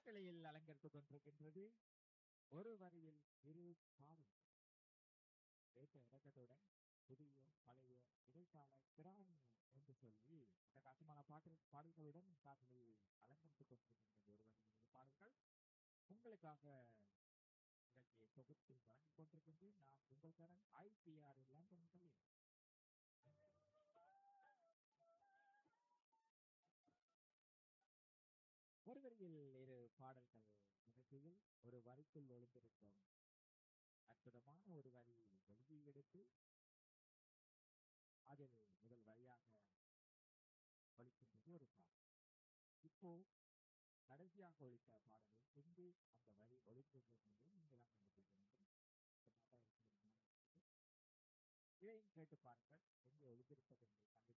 காற்றலையில் அலங்கரித்துக் கொண்டிருக்கின்றது ஒரு வரியில் இரு பாடல்கள் ஏற்ற இறக்கத்துடன் புதிய பழைய இடைக்கால பிராணி என்று சொல்லி அட்டகாசமான பாட்டு பாடல்களுடன் காற்றலையில் அலங்கரித்துக் கொண்டிருக்கின்றது ஒரு வரியில் இரு பாடல்கள் உங்களுக்காக நிகழ்ச்சியை தொகுத்து வழங்கிக் கொண்டிருக்கின்றேன் நான் உங்கள் தரன் ஐபிஆர் லண்டன் முதலில் ஒரு வரியில் இரு பாடல்கள் நிகழ்ச்சியில் ஒரு வரிக்குள் ஒளிந்திருக்கும் அற்புதமான ஒரு வரி வெளியே எடுத்து அதில் முதல் வரியாக ஒழிக்கின்றது ஒரு பாடல் இப்போ கடைசியாக ஒழித்த பாடலில் எங்கு அந்த வரி ஒழித்தது என்பதை நீங்களாம் கண்டுபிடிக்க வேண்டும் இதையும் கேட்டு பாருங்கள் எங்கே ஒழித்திருப்பது என்பதை